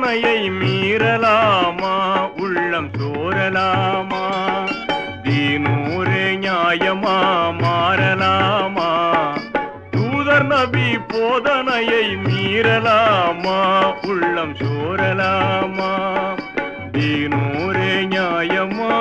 போதனையை மீறலாமா உள்ளம் சோரலாமா தீனூரே நியாயமா மாறலாமா தூதர் நபி போதனையை மீறலாமா உள்ளம் சோரலாமா தீனூரே நியாயமா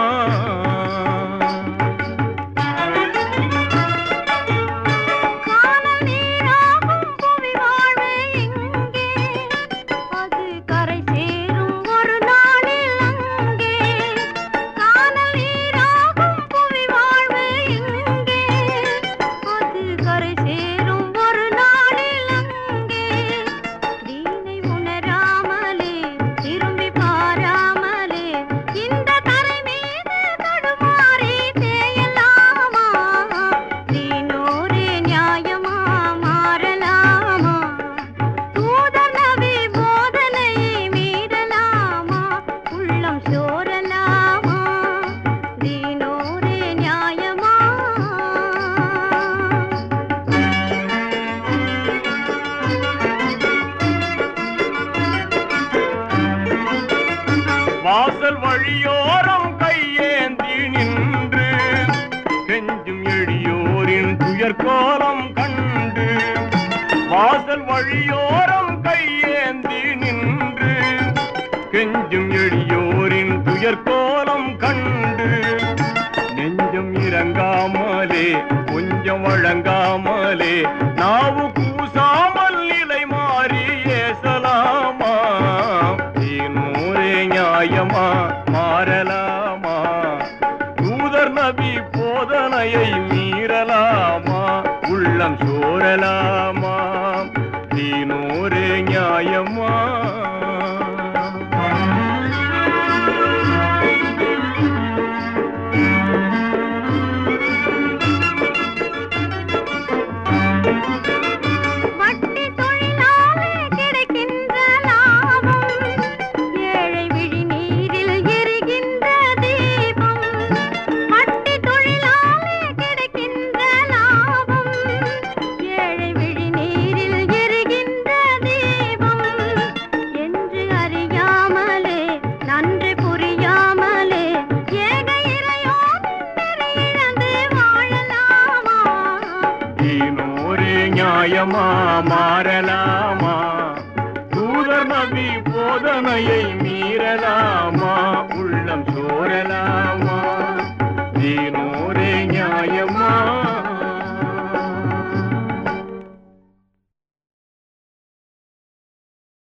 காணல் நீராகும் புவி வாழ்வு எங்கே அது கரை சேரும் ஒரு நாளில் அங்கே காணல் நீராகும் புவி வாழ்வு எங்கே அது கரை சேரும் ஒரு நாளில் அங்கே தீனை உணராமலே திரும்பி பாராமலே இந்த கரை மீது தடுமாறி தேயலாமா தீனோரே நியாயமா மாறலாமா தூதர் நபி போதனையை மீறலாமா உள்ளம் சோரலாமா தீனோரே நியாயமா வாசல் வழியோரம் கையேந்தி நின்று கெஞ்சும் எளியோரின் துயர்கோலம் கண்டு வாசல் வழியோரம் கையேந்தி நின்று கெஞ்சும் எளியோரின் துயர்கோலம் கண்டு நெஞ்சம் இறங்காமலே கொஞ்சம் வழங்காமலே நாவு கூசாமல் நிலை மாறி ஏசலாமா தீனூரே நியாயமா மாறலாமா தூதர் நபி போதனையை மீறலாமா உள்ளம் சோரலாமா தீனூரே நியாயமா வட்டி தொழிலாலே கிடைக்கின்ற லாபம் ஏழை விழி நீரில் எரிகின்ற தீபம் வட்டி தொழிலாலே கிடைக்கின்ற லாபம் ஏழை விழி நீரில் எரிகின்ற தீபம் என்று அறியாமலே நன்றி புரியாமலே ஏக இறையோனின் நெறி இழந்து வாழலாமா தீனூரே நியாயமா மாறலாமா தூதர் நபி போதனையை